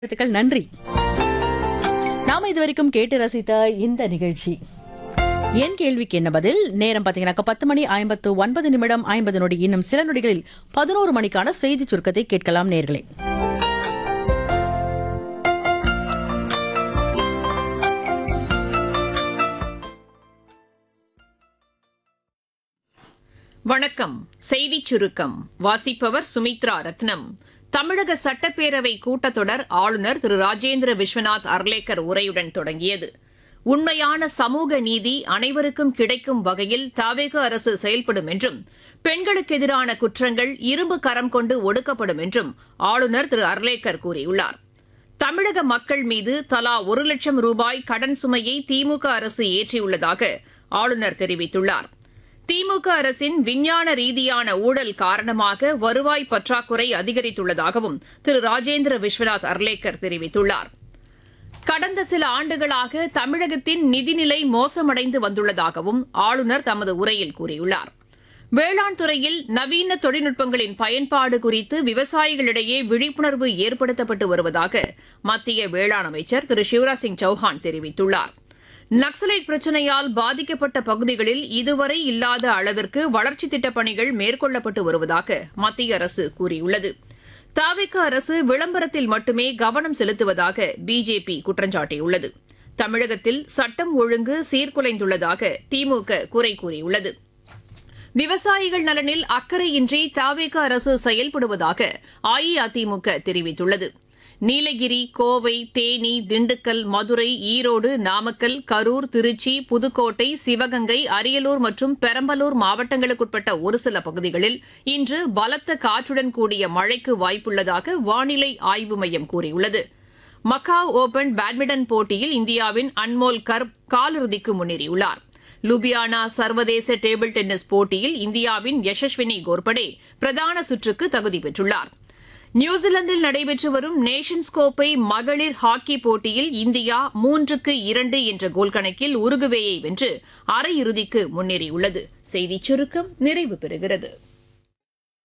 வாழ்த்துக்கள் நன்றி நாம இதுவரைக்கும் கேட்டு ரசித்த இந்த நிகழ்ச்சி என் கேள்விக்கு என்ன பதில் நேரம் பார்த்தீங்கன்னாக்கா பத்து மணி ஐம்பத்து ஒன்பது நிமிடம் ஐம்பது நொடி இன்னும் சில நொடிகளில் பதினோரு மணிக்கான செய்தி சுருக்கத்தை கேட்கலாம் நேர்களே வணக்கம் செய்திச் சுருக்கம் வாசிப்பவர் சுமித்ரா ரத்னம் தமிழக சட்டப்பேரவை கூட்டத்தொடர் ஆளுநர் திரு ராஜேந்திர விஸ்வநாத் அர்லேக்கர் உரையுடன் தொடங்கியது உண்மையான சமூக நீதி அனைவருக்கும் கிடைக்கும் வகையில் தாவேக அரசு செயல்படும் என்றும் பெண்களுக்கு எதிரான குற்றங்கள் இரும்பு கரம் கொண்டு ஒடுக்கப்படும் என்றும் ஆளுநர் திரு அர்லேக்கர் கூறியுள்ளார் தமிழக மக்கள் மீது தலா ஒரு லட்சம் ரூபாய் கடன் சுமையை திமுக அரசு ஏற்றியுள்ளதாக ஆளுநர் தெரிவித்துள்ளார் திமுக அரசின் விஞ்ஞான ரீதியான ஊழல் காரணமாக வருவாய் பற்றாக்குறை அதிகரித்துள்ளதாகவும் திரு ராஜேந்திர விஸ்வநாத் அர்லேக்கர் தெரிவித்துள்ளார் கடந்த சில ஆண்டுகளாக தமிழகத்தின் நிதிநிலை மோசமடைந்து வந்துள்ளதாகவும் ஆளுநர் தமது உரையில் கூறியுள்ளார் வேளாண் துறையில் நவீன தொழில்நுட்பங்களின் பயன்பாடு குறித்து விவசாயிகளிடையே விழிப்புணர்வு ஏற்படுத்தப்பட்டு வருவதாக மத்திய வேளாண் அமைச்சர் திரு சிவராஜ் சிங் சௌஹான் தெரிவித்துள்ளார் நக்சலைட் பிரச்சினையால் பாதிக்கப்பட்ட பகுதிகளில் இதுவரை இல்லாத அளவிற்கு வளர்ச்சித் திட்டப் பணிகள் மேற்கொள்ளப்பட்டு வருவதாக மத்திய அரசு கூறியுள்ளது தாவிக அரசு விளம்பரத்தில் மட்டுமே கவனம் செலுத்துவதாக பிஜேபி குற்றஞ்சாட்டியுள்ளது தமிழகத்தில் சட்டம் ஒழுங்கு சீர்குலைந்துள்ளதாக திமுக குறை கூறியுள்ளது விவசாயிகள் நலனில் அக்கறையின்றி தாவேக அரசு செயல்படுவதாக அஇஅதிமுக தெரிவித்துள்ளது நீலகிரி கோவை தேனி திண்டுக்கல் மதுரை ஈரோடு நாமக்கல் கரூர் திருச்சி புதுக்கோட்டை சிவகங்கை அரியலூர் மற்றும் பெரம்பலூர் மாவட்டங்களுக்குட்பட்ட ஒரு சில பகுதிகளில் இன்று பலத்த காற்றுடன் கூடிய மழைக்கு வாய்ப்புள்ளதாக வானிலை ஆய்வு மையம் கூறியுள்ளது மக்காவ் ஓபன் பேட்மிண்டன் போட்டியில் இந்தியாவின் அன்மோல் கர்ப் காலிறுதிக்கு முன்னேறியுள்ளார் லுபியானா சர்வதேச டேபிள் டென்னிஸ் போட்டியில் இந்தியாவின் யசஸ்வினி கோர்படே பிரதான சுற்றுக்கு தகுதி பெற்றுள்ளார் நியூசிலாந்தில் நடைபெற்று வரும் நேஷன்ஸ் கோப்பை மகளிர் ஹாக்கி போட்டியில் இந்தியா மூன்றுக்கு இரண்டு என்ற கோல் கணக்கில் உருகுவேயை வென்று அரையிறுதிக்கு முன்னேறியுள்ளது செய்திச் சுருக்கம் நிறைவு பெறுகிறது